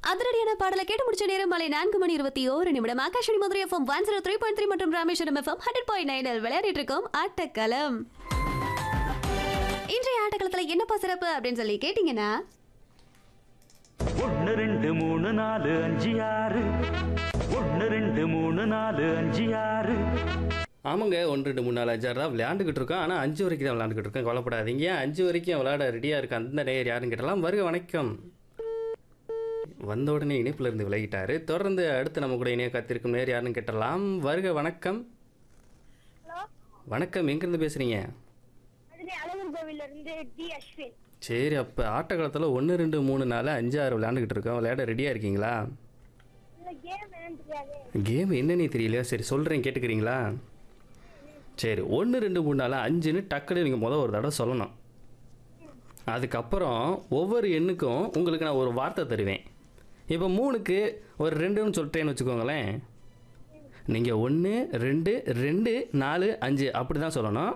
அதிரடியான பாடலை கேட்டு முடிச்ச நேரம் மாலை நான்கு மணி இருபத்தி ஓரு நிமிடம் Akashvani Madurai FM one zero three point three மற்றும் ராமேஸ்வரம் எஃப்எம் ஹண்ட்ரட் பாயிண்ட் நைனில் விளையாடிட்டு இருக்கோம் ஆட்டக்களம் இன்றைய ஆட்டக்களத்துல என்னப்பா சிறப்பு அப்படின்னு சொல்லி கேட்டீங்கன்னா ஒன்னு ரெண்டு மூணு நாலு அஞ்சு ஆறு ஒன்னு ரெண்டு மூணு நாலு அஞ்சு ஆறு ஆமாங்க ஒன்று ரெண்டு மூணு நாலு அஞ்சாறு தான் விளையாண்டுக்கிட்டு இருக்கோம் ஆனால் அஞ்சு வரைக்கும் தான் விளையாண்டுக்கிட்டு இருக்கோம் கவலைப்படாதீங்க அஞ்சு வரைக்கும் விளையாட ரெடியாக இருக்க அந்த நேயர் யாருன்னு கேட்டலாம் வருக வணக்கம் வந்த உடனே இணைப்பில் இருந்து விலகிட்டாரு தொடர்ந்து அடுத்து நம்ம கூட இணைய காத்திருக்கும் நேர் யாருன்னு கேட்டலாம் வருக வணக்கம் வணக்கம் எங்கேருந்து பேசுகிறீங்க மதுரை அழகர் கோவில்ல இருந்து டி அஸ்வின் சரி அப்போ ஆட்டக்காலத்தில் ஒன்று ரெண்டு மூணு நாலு அஞ்சு ஆறு விளையாண்டுக்கிட்டு இருக்கோம் விளையாட ரெடியாக இருக்கீங்களா இந்த கேம் என்னன்னு தெரியாது கேம் என்னன்னே தெரியலையா சரி சொல்கிறேன் கேட்டுக்கிறீங்களா சரி ஒன்று ரெண்டு மூணு நாலு அஞ்சுன்னு டக்குன்னு நீங்கள் முதல் ஒரு தடவை சொல்லணும் அதுக்கப்புறம் ஒவ்வொரு எண்ணுக்கும் உங்களுக்கு நான் ஒரு வார்த்தை தருவேன் இப்போ மூணுக்கு ஒரு ரெண்டுன்னு சொல்லிட்டேன்னு வச்சுக்கோங்களேன் நீங்கள் ஒன்று ரெண்டு ரெண்டு நாலு அஞ்சு அப்படி தான் சொல்லணும்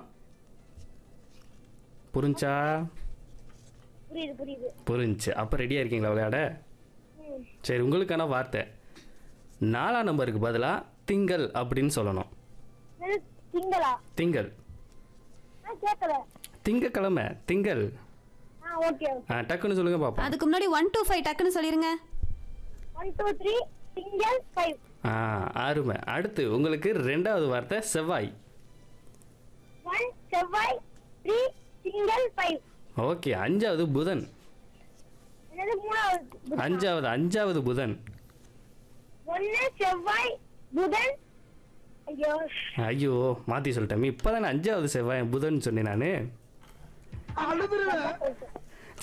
புரிஞ்சா புரியுது புரியுது புரிஞ்சுச்சு அப்போ ரெடியாக இருக்கீங்களா விளையாட சரி உங்களுக்கான வார்த்தை நாலாம் நம்பருக்கு பதிலாக திங்கள் அப்படின்னு சொல்லணும் என்னது திங்களா திங்கள் ஆ கேட்கல திங்கக்கிழமை திங்கள் ஆ ஓகே ஆ டக்குன்னு சொல்லுங்க பார்ப்போம் அதுக்கு முன்னாடி ஒன் டூ ஃபைவ் டக்குன்னு சொல்லிருங்க ஒன் டூ த்ரீ திங்கள் ஃபைவ் ஆ அருமை அடுத்து உங்களுக்கு ரெண்டாவது வார்த்தை செவ்வாய் ஒன் செவ்வாய் த்ரீ திங்கள் ஃபைவ் ஓகே அஞ்சாவது புதன் என்னது மூணாவது புதன். அஞ்சாவது அஞ்சாவது புதன் ஒன்னு செவ்வாய் புதன் ஐயோ ஐயோ மாற்றி சொல்லிட்டேன் இப்போ தானே அஞ்சாவது செவ்வாய் புதன் சொன்னேன் நான்